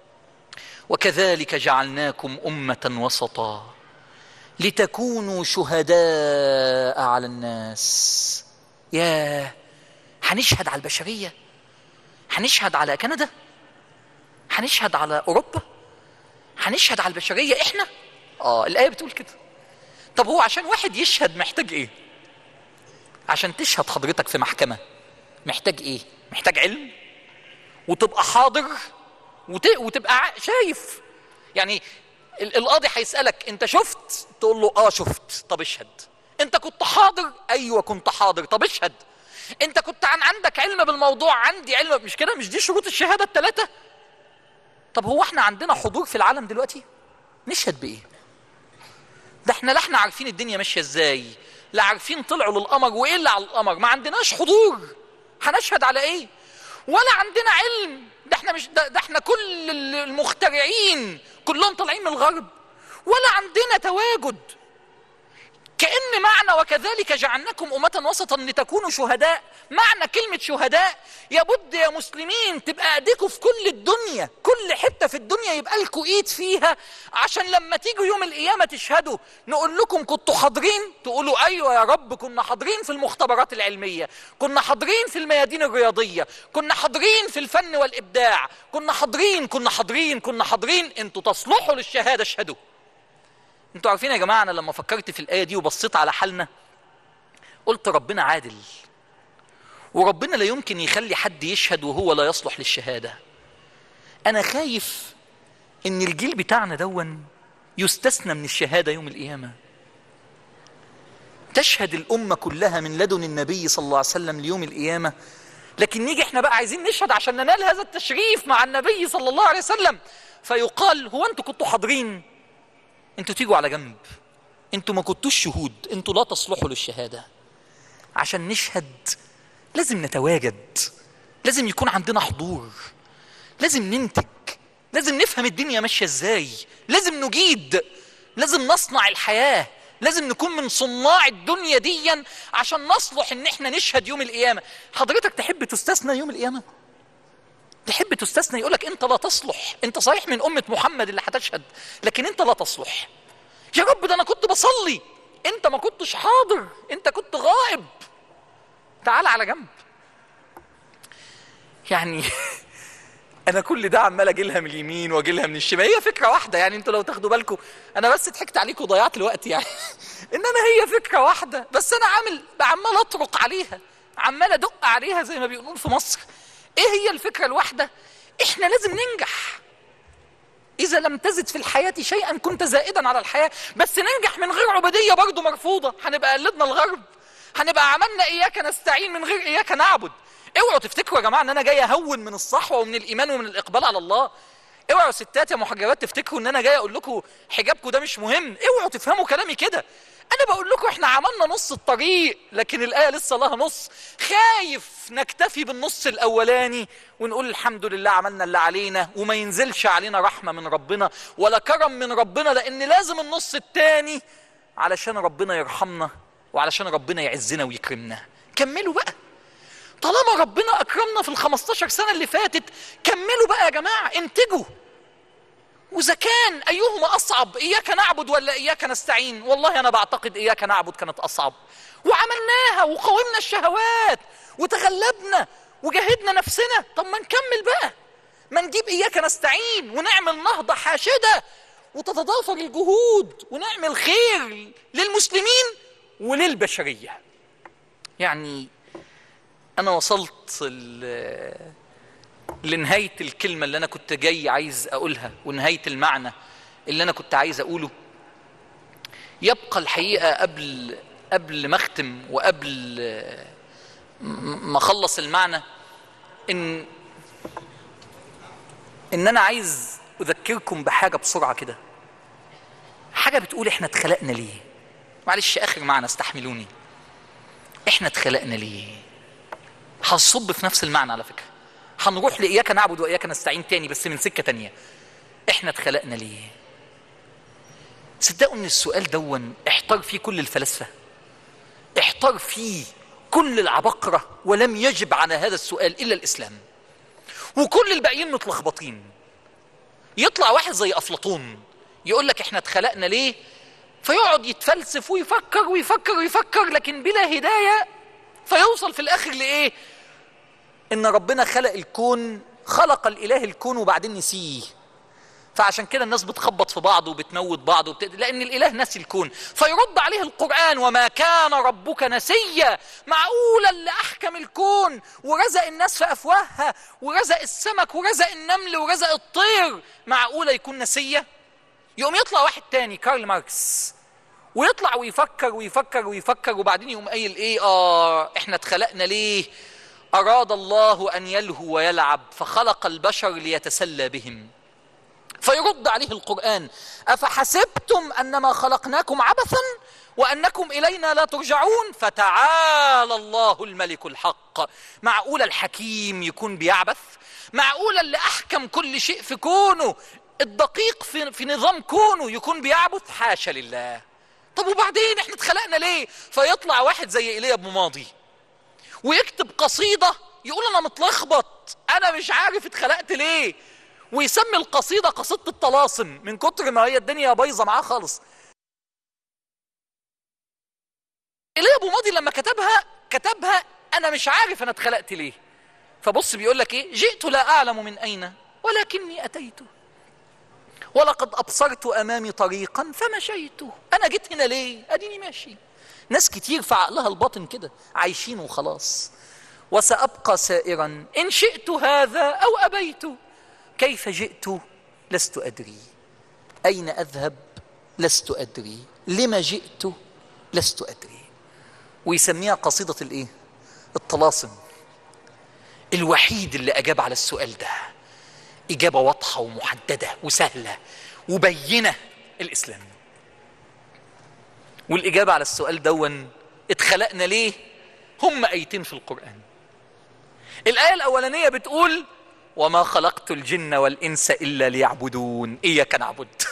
وكذلك جعلناكم امه وسطا لتكونوا شهداء على الناس ياه هنشهد على البشريه هنشهد على كندا هنشهد على اوروبا هنشهد على البشريه احنا اه الايه بتقول كده طب هو عشان واحد يشهد محتاج ايه عشان تشهد حضرتك في محكمه محتاج ايه محتاج علم وتبقى حاضر وت... وتبقى شايف يعني القاضي هيسالك انت شفت تقول له اه شفت طب اشهد انت كنت حاضر ايوه كنت حاضر طب اشهد انت كنت عن عندك علم بالموضوع عندي علم مش كده مش دي شروط الشهاده الثلاثه طب هو احنا عندنا حضور في العالم دلوقتي نشهد بايه ده احنا لا احنا عارفين الدنيا ماشيه ازاي لا عارفين طلعوا للقمر وايه اللي على القمر ما عندناش حضور هنشهد على ايه ولا عندنا علم ده احنا مش ده, ده احنا كل المخترعين كلهم طالعين من الغرب ولا عندنا تواجد كأن معنى وكذلك جعلناكم أمة وسطا لتكونوا شهداء معنى كلمة شهداء يبد يا مسلمين تبقى ايديكم في كل الدنيا كل حتة في الدنيا يبقى لكم ايد فيها عشان لما تيجوا يوم القيامة تشهدوا نقول لكم كنتوا حاضرين تقولوا ايوه يا رب كنا حاضرين في المختبرات العلمية كنا حاضرين في الميادين الرياضية كنا حاضرين في الفن والإبداع كنا حاضرين كنا حاضرين كنا حاضرين انتوا تصلحوا للشهادة اشهدوا انتوا عارفين يا جماعه انا لما فكرت في الايه دي وبصيت على حالنا قلت ربنا عادل وربنا لا يمكن يخلي حد يشهد وهو لا يصلح للشهاده انا خايف ان الجيل بتاعنا دون يستثنى من الشهاده يوم القيامه تشهد الامه كلها من لدن النبي صلى الله عليه وسلم ليوم القيامه لكن نيجي احنا بقى عايزين نشهد عشان ننال هذا التشريف مع النبي صلى الله عليه وسلم فيقال هو انتوا كنتوا حاضرين انتوا تيجوا على جنب انتوا ما كنتوش شهود انتوا لا تصلحوا للشهاده عشان نشهد لازم نتواجد لازم يكون عندنا حضور لازم ننتج لازم نفهم الدنيا ماشيه ازاي لازم نجيد لازم نصنع الحياه لازم نكون من صناع الدنيا ديا عشان نصلح ان احنا نشهد يوم القيامه حضرتك تحب تستثنى يوم القيامه تحب تستثنى يقولك انت لا تصلح انت صحيح من امه محمد اللي هتشهد لكن انت لا تصلح يا رب ده انا كنت بصلي انت ما كنتش حاضر انت كنت غائب تعال على جنب يعني انا كل ده عمال اجي لها من اليمين واجي لها من الشمال هي فكره واحده يعني انتوا لو تاخدوا بالكم انا بس ضحكت عليكم وضيعت الوقت يعني انما هي فكره واحده بس انا عامل عمال اطرق عليها عمال ادق عليها زي ما بيقولون في مصر ايه هي الفكره الواحده احنا لازم ننجح اذا لم تزد في الحياه شيئا كنت زائدا على الحياه بس ننجح من غير عبوديه برضه مرفوضه هنبقى قلدنا الغرب هنبقى عملنا اياك نستعين من غير اياك نعبد اوعوا تفتكروا يا جماعه ان انا جاي اهون من الصحوه ومن الايمان ومن الاقبال على الله اوعوا ستات يا محجبات تفتكروا ان انا جاي اقول لكم حجابكم ده مش مهم اوعوا تفهموا كلامي كده انا بقول لكم احنا عملنا نص الطريق لكن الايه لسه لها نص خايف نكتفي بالنص الاولاني ونقول الحمد لله عملنا اللي علينا وما ينزلش علينا رحمه من ربنا ولا كرم من ربنا لان لازم النص التاني علشان ربنا يرحمنا وعلشان ربنا يعزنا ويكرمنا كملوا بقى طالما ربنا اكرمنا في ال 15 سنه اللي فاتت كملوا بقى يا جماعه انتجوا واذا كان ايهما اصعب اياك نعبد ولا اياك نستعين والله انا بعتقد اياك نعبد كانت اصعب وعملناها وقاومنا الشهوات وتغلبنا وجاهدنا نفسنا طب ما نكمل بقى ما نجيب اياك نستعين ونعمل نهضه حاشده وتتضافر الجهود ونعمل خير للمسلمين وللبشريه يعني انا وصلت لنهايه الكلمه اللي انا كنت جاي عايز اقولها ونهايه المعنى اللي انا كنت عايز اقوله يبقى الحقيقه قبل قبل ما اختم وقبل ما اخلص المعنى ان ان انا عايز اذكركم بحاجه بسرعه كده حاجه بتقول احنا اتخلقنا ليه معلش اخر معنى استحملوني احنا اتخلقنا ليه هنصب في نفس المعنى على فكره هنروح لاياك نعبد واياك نستعين تاني بس من سكه تانيه احنا اتخلقنا ليه صدقوا ان السؤال دون احتار فيه كل الفلاسفه احتار فيه كل العبقره ولم يجب على هذا السؤال الا الاسلام وكل الباقيين متلخبطين يطلع واحد زي افلاطون يقول لك احنا اتخلقنا ليه فيقعد يتفلسف ويفكر ويفكر ويفكر لكن بلا هدايه فيوصل في الاخر لايه ان ربنا خلق الكون خلق الاله الكون وبعدين نسيه فعشان كده الناس بتخبط في بعض وبتموت بعض وبت... لان الاله نسي الكون فيرد عليه القران وما كان ربك نسيا معقوله اللي احكم الكون ورزق الناس في افواهها ورزق السمك ورزق النمل ورزق الطير معقوله يكون نسيه يقوم يطلع واحد تاني كارل ماركس ويطلع ويفكر ويفكر ويفكر وبعدين يقوم قايل ايه اه احنا اتخلقنا ليه اراد الله ان يلهو ويلعب فخلق البشر ليتسلى بهم فيرد عليه القران افحسبتم انما خلقناكم عبثا وانكم الينا لا ترجعون فتعالى الله الملك الحق معقول الحكيم يكون بيعبث معقول اللي احكم كل شيء في كونه الدقيق في, في نظام كونه يكون بيعبث حاشا لله طب وبعدين احنا اتخلقنا ليه فيطلع واحد زي ايليا ابن ماضي ويكتب قصيده يقول انا متلخبط انا مش عارف اتخلقت ليه ويسمي القصيده قصيده الطلاسم من كتر ما هي الدنيا بايظه معاه خالص ايليا ابو ماضي لما كتبها كتبها انا مش عارف انا اتخلقت ليه فبص بيقول لك ايه جئت لا اعلم من اين ولكني اتيت ولقد ابصرت امامي طريقا فمشيت انا جيت هنا ليه اديني ماشي ناس كتير في عقلها الباطن كده عايشين وخلاص وسابقى سائرا ان شئت هذا او ابيت كيف جئت لست ادري اين اذهب لست ادري لما جئت لست ادري ويسميها قصيده الايه الطلاسم الوحيد اللي اجاب على السؤال ده اجابه واضحه ومحدده وسهله وبينه الاسلام والاجابه على السؤال دون اتخلقنا ليه هم ايتين في القران الايه الاولانيه بتقول وما خلقت الجن والانس الا ليعبدون اياك نعبد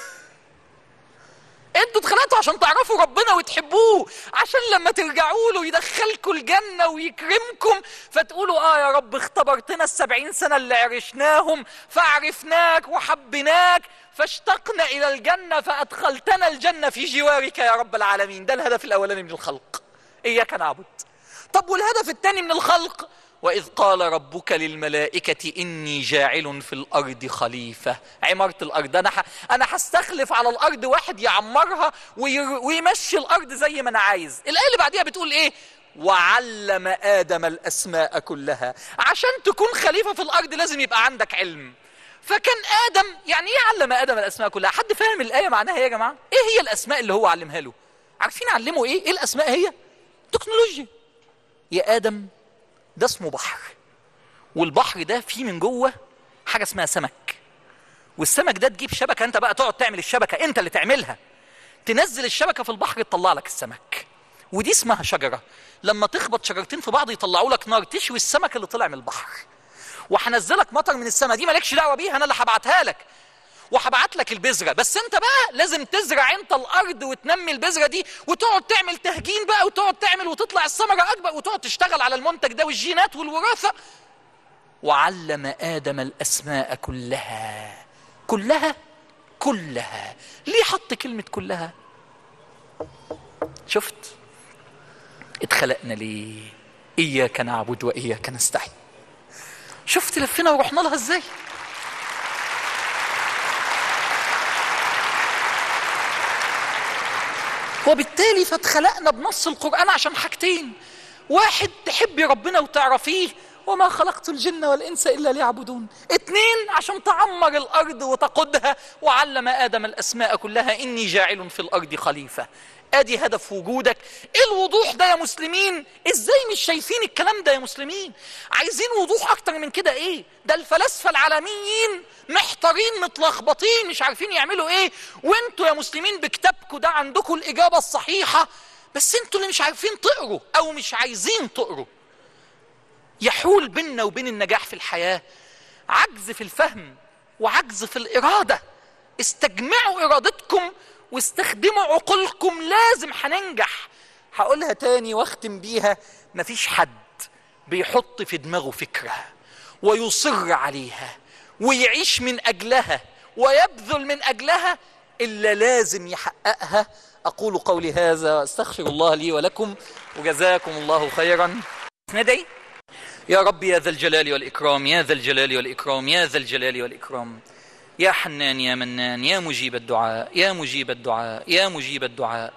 انتوا اتخلقتوا عشان تعرفوا ربنا وتحبوه عشان لما ترجعوا له يدخلكم الجنة ويكرمكم فتقولوا اه يا رب اختبرتنا السبعين سنة اللي عرشناهم فعرفناك وحبناك فاشتقنا الى الجنة فادخلتنا الجنة في جوارك يا رب العالمين ده الهدف الاولاني من الخلق اياك نعبد طب والهدف الثاني من الخلق وإذ قال ربك للملائكة إني جاعل في الأرض خليفة عمارة الأرض أنا ح... أنا هستخلف على الأرض واحد يعمرها وي... ويمشي الأرض زي ما أنا عايز الآية اللي بعديها بتقول إيه وعلم آدم الأسماء كلها عشان تكون خليفة في الأرض لازم يبقى عندك علم فكان آدم يعني إيه علم آدم الأسماء كلها حد فاهم الآية معناها إيه يا جماعة إيه هي الأسماء اللي هو علمها له عارفين علمه إيه إيه الأسماء هي تكنولوجيا يا آدم ده اسمه بحر والبحر ده فيه من جوه حاجه اسمها سمك والسمك ده تجيب شبكه انت بقى تقعد تعمل الشبكه انت اللي تعملها تنزل الشبكه في البحر تطلع لك السمك ودي اسمها شجره لما تخبط شجرتين في بعض يطلعوا لك نار تشوي السمك اللي طلع من البحر وهنزلك مطر من السماء دي مالكش دعوه بيها انا اللي هبعتها لك وهبعت لك البذره بس انت بقى لازم تزرع انت الارض وتنمي البذره دي وتقعد تعمل تهجين بقى وتقعد تعمل وتطلع الثمره اكبر وتقعد تشتغل على المنتج ده والجينات والوراثه وعلم ادم الاسماء كلها كلها كلها ليه حط كلمه كلها شفت اتخلقنا ليه اياك نعبد واياك نستعين شفت لفينا ورحنا لها ازاي وبالتالي فاتخلقنا بنص القرآن عشان حاجتين واحد تحبي ربنا وتعرفيه وما خلقت الجن والإنس إلا ليعبدون اتنين عشان تعمر الأرض وتقودها وعلم آدم الأسماء كلها إني جاعل في الأرض خليفة ادي هدف وجودك ايه الوضوح ده يا مسلمين ازاي مش شايفين الكلام ده يا مسلمين عايزين وضوح اكتر من كده ايه ده الفلاسفه العالميين محتارين متلخبطين مش عارفين يعملوا ايه وانتوا يا مسلمين بكتابكم ده عندكم الاجابه الصحيحه بس انتوا اللي مش عارفين تقروا او مش عايزين تقروا يحول بيننا وبين النجاح في الحياه عجز في الفهم وعجز في الاراده استجمعوا ارادتكم واستخدموا عقولكم لازم هننجح هقولها تاني واختم بيها مفيش حد بيحط في دماغه فكرة ويصر عليها ويعيش من أجلها ويبذل من أجلها إلا لازم يحققها أقول قولي هذا وأستغفر الله لي ولكم وجزاكم الله خيرا ندعي يا رب يا ذا الجلال والإكرام يا ذا الجلال والإكرام يا ذا الجلال والإكرام يا حنان يا منان يا مجيب الدعاء يا مجيب الدعاء يا مجيب الدعاء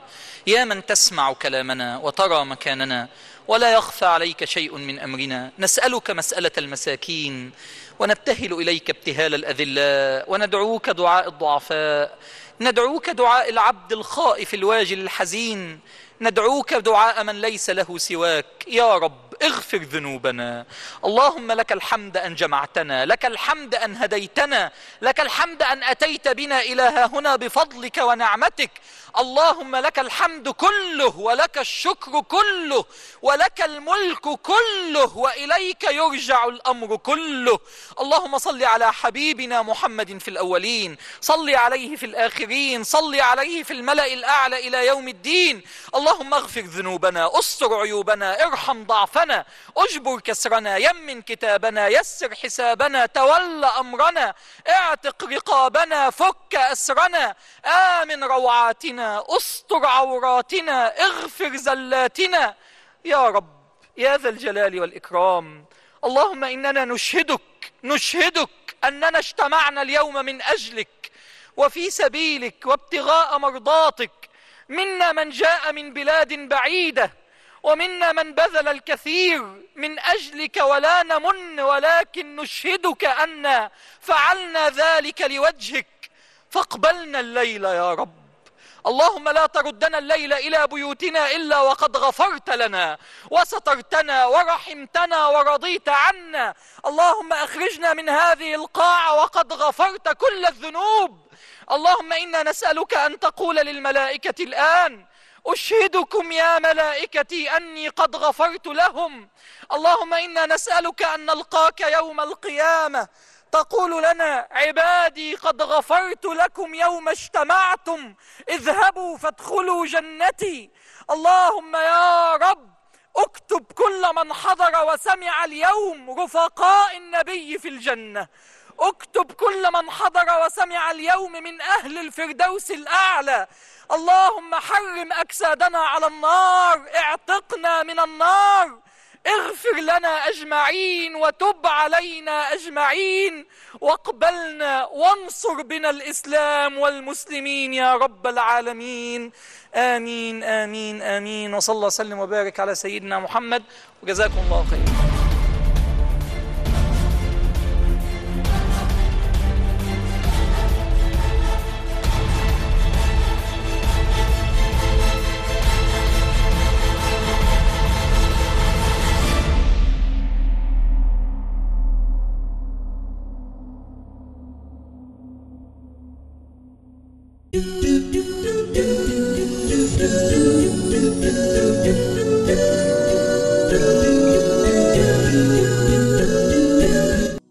يا من تسمع كلامنا وترى مكاننا ولا يخفى عليك شيء من أمرنا نسألك مسألة المساكين ونبتهل إليك ابتهال الأذلاء وندعوك دعاء الضعفاء ندعوك دعاء العبد الخائف الواجل الحزين ندعوك دعاء من ليس له سواك يا رب اغفر ذنوبنا اللهم لك الحمد أن جمعتنا لك الحمد أن هديتنا لك الحمد أن أتيت بنا إلى ها هنا بفضلك ونعمتك اللهم لك الحمد كله ولك الشكر كله ولك الملك كله وإليك يرجع الأمر كله اللهم صل على حبيبنا محمد في الأولين صل عليه في الآخرين صل عليه في الملأ الأعلى إلى يوم الدين اللهم اغفر ذنوبنا استر عيوبنا ارحم ضعفنا اجبر كسرنا يمن كتابنا يسر حسابنا تول أمرنا اعتق رقابنا فك أسرنا آمن روعاتنا استر عوراتنا اغفر زلاتنا يا رب يا ذا الجلال والإكرام اللهم إننا نشهدك نشهدك أننا اجتمعنا اليوم من أجلك وفي سبيلك وابتغاء مرضاتك منا من جاء من بلاد بعيدة ومنا من بذل الكثير من أجلك ولا نمن ولكن نشهدك أن فعلنا ذلك لوجهك فاقبلنا الليل يا رب اللهم لا تردنا الليل إلى بيوتنا إلا وقد غفرت لنا وسترتنا ورحمتنا ورضيت عنا اللهم أخرجنا من هذه القاعة وقد غفرت كل الذنوب اللهم إنا نسألك أن تقول للملائكة الآن أشهدكم يا ملائكتي أني قد غفرت لهم اللهم إنا نسألك أن نلقاك يوم القيامة تقول لنا عبادي قد غفرت لكم يوم اجتمعتم اذهبوا فادخلوا جنتي اللهم يا رب اكتب كل من حضر وسمع اليوم رفقاء النبي في الجنة اكتب كل من حضر وسمع اليوم من أهل الفردوس الأعلى اللهم حرم أجسادنا على النار اعتقنا من النار اغفر لنا أجمعين وتب علينا أجمعين واقبلنا وانصر بنا الإسلام والمسلمين يا رب العالمين آمين آمين آمين وصلى الله وسلم وبارك على سيدنا محمد وجزاكم الله خيرا do